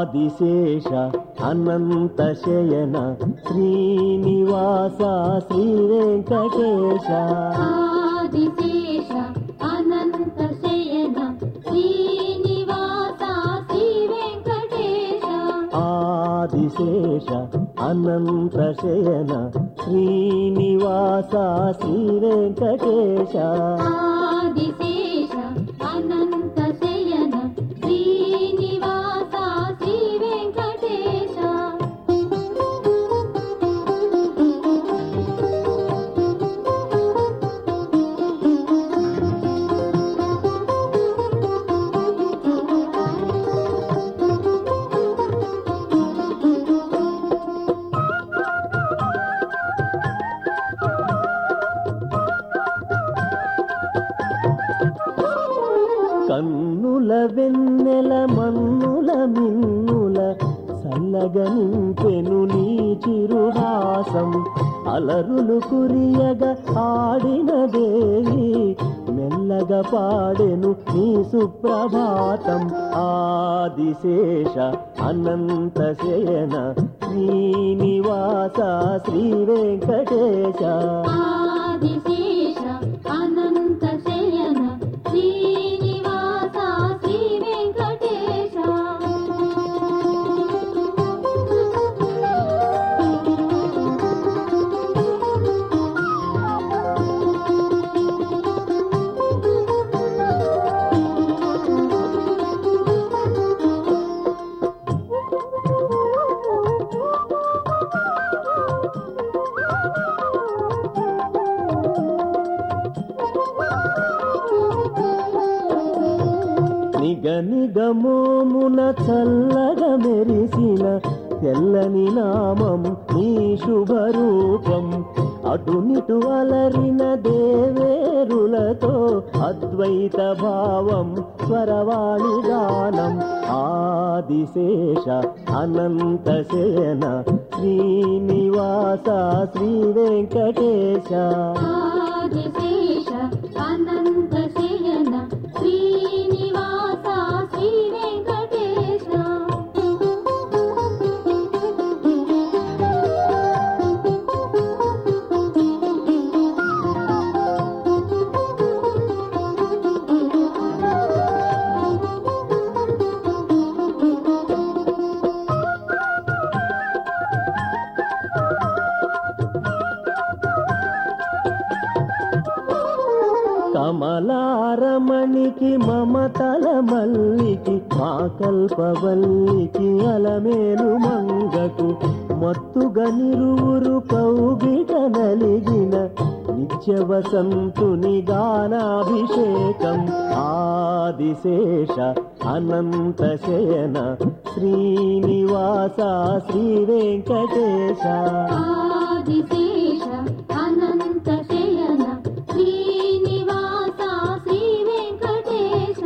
ఆదిశేష అనంత శయన శ్రీనివాస శ్రీ వెంకటేశ ఆదిశేష అనంత శయన శ్రీనివాస శ్రీ వెంకటేశ ఆదిశేష అనంత శయన శ్రీనివాస శ్రీ వెంకటేశ ఆదిశేష అనంత శయన శ్రీనివాస శ్రీ వెంకటేశ కన్నుల వెన్నెల మన్నుల మిన్నుల చల్లగా నింపెను నీ చిరుహాసం అలరులు కురియగా ఆడిన దేవి మెల్లగా పాడెను నీ సుప్రభాతం ఆదిశేష అనంత శయన శ్రీనివాస శ్రీ వెంకటేశ ఆదిశేష అనంత శయన శ్రీనివాస శ్రీ వెంకటేశ నిగ నిగమోమున చల్లగా మెరిసిన తెల్లని నామం నీ శుభరూపం అటునిటు అలరిన దేవేరులతో అద్వైత భావం స్వరవాణి గానం ఆదిశేష అనంత శయన శ్రీనివాస శ్రీ వెంకటేశ ఆదిశేష అనంత శయన శ్రీనివాస శ్రీ వెంకటేశ కమలారమణికి మమతల మల్లికి మా కల్పవల్లికి అలమేలు మంగకు మత్తుగా నిరువురు కౌగిట నలిగిన నిత్య వసంతుని గానాభిషేకం ఆదిశేష అనంత శయన శ్రీనివాస శ్రీ వెంకటేశ ఆదిశేష అనంత శయన శ్రీనివాస శ్రీ వెంకటేశ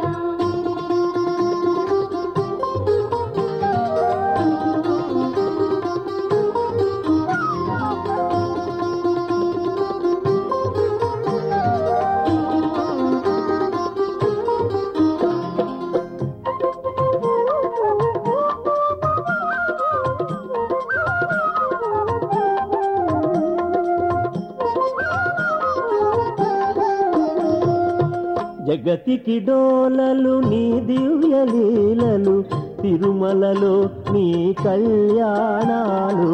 జగతికి డోలలు నీ దివ్య లీలలు తిరుమలలో నీ కళ్యాణాలు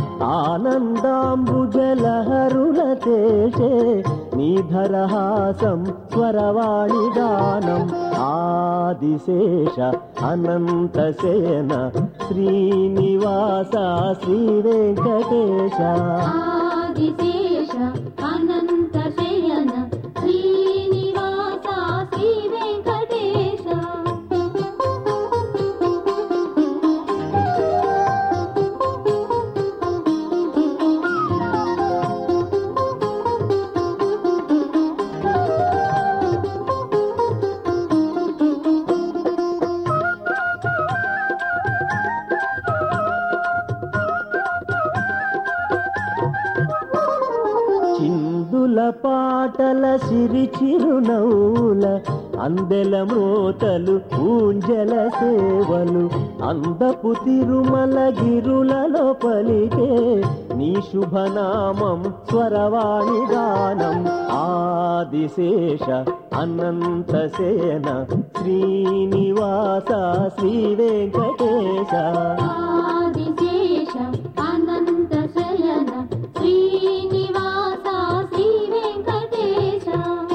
ఆనందాంబుజలహరుల తేజే నీ ధరహాసం స్వరవాణి గానం ఆదిశేష అనంత శయన శ్రీనివాస శ్రీ వెంకటేశ ఆదిశేష అనంత శయన శ్రీనివాస శ్రీ వెంకటేశ చిందుల పాటల సిరి చిరునవ్వుల అందెల మ్రోతలు ఊంజల సేవలు అందపు తిరుమల గిరులలో పలికే నీ శుభనామం స్వరవాణి గానం ఆదిశేష అనంత సేన శ్రీనివాస శ్రీ వెంకటేశ ఆదిశేష అనంత శయన శ్రీనివాస శ్రీ వెంకటేశ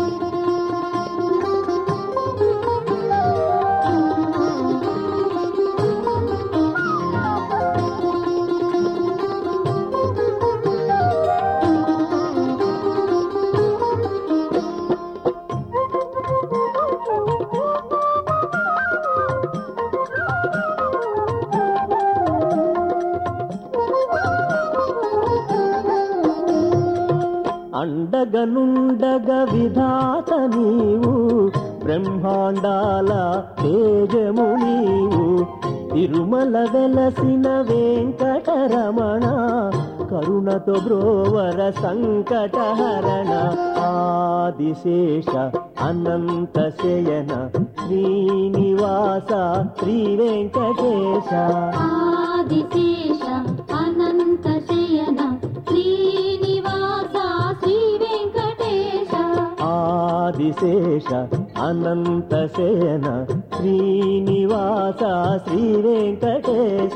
అండగనుండగ విధాత నీవు బ్రహ్మాండాల తేజము నీవు తిరుమల వెలసిన వెంకటరమణ కరుణతో బ్రోవర సంకటహరణ ఆదిశేష అనంత శయన శ్రీనివాస శ్రీ వెంకటేశ ఆదిశేష అనంత శయన శ్రీనివాస శ్రీ వెంకటేశ ఆదిశేష అనంత శయన శ్రీనివాస శ్రీ వెంకటేశ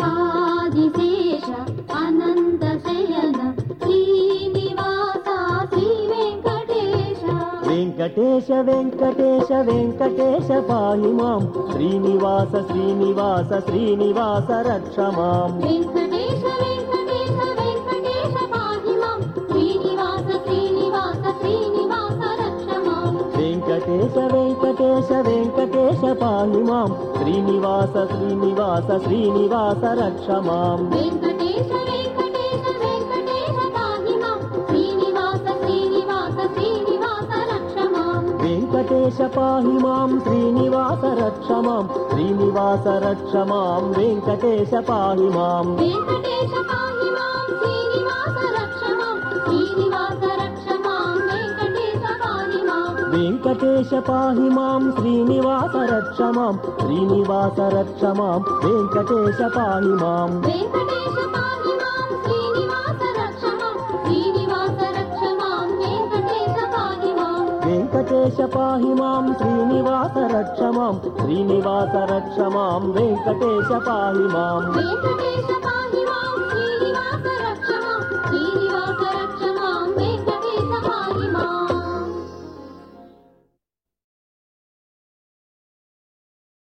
ఆదిశేష అనంత శయన శ్రీనివాస శ్రీ వెంకటేశ వెంకటేశ వెంకటేశ వెంకటేశ పాహి మాం శ్రీనివాస శ్రీనివాస శ్రీనివాస రక్ష మాం వెంకటేశ వెంకటేశ వెంకటేశ పాహి మాం శ్రీనివాస శ్రీనివాస శ్రీనివాస రక్ష మాం వెంకటేశ వెంకటేశ వెంకటేశ పాహి మాం శ్రీనివాస శ్రీనివాస శ్రీనివాస రక్ష మాం వెంకటేశ వెంకటేశ వెంకటేశ పాహి మాం శ్రీనివాస శ్రీనివాస శ్రీనివాస రక్ష మాం వెంకటేశ పాహి మాం శ్రీనివాస రక్ష మాం శ్రీనివాస రక్ష మాం వెంకటేశ పాహి మాం వెంకటేశ పాహి మాం శ్రీనివాస రక్ష మాం శ్రీనివాస రక్ష మాం వెంకటేశ పాహి మాం వెంకటేశ పాహి మాం శ్రీనివాస రక్ష మాం శ్రీనివాస రక్ష మాం వెంకటేశ పాహి మాం వెంకటేశ పాహి మాం శ్రీనివాస రక్ష మాం శ్రీనివాస రక్ష మాం వెంకటేశ పాహి మాం వెంకటేశ పాహి మాం శ్రీనివాస రక్ష మాం శ్రీనివాస రక్ష మాం వెంకటేశ పాహి మాం వెంకటేశ పాహి మాం శ్రీనివాస రక్ష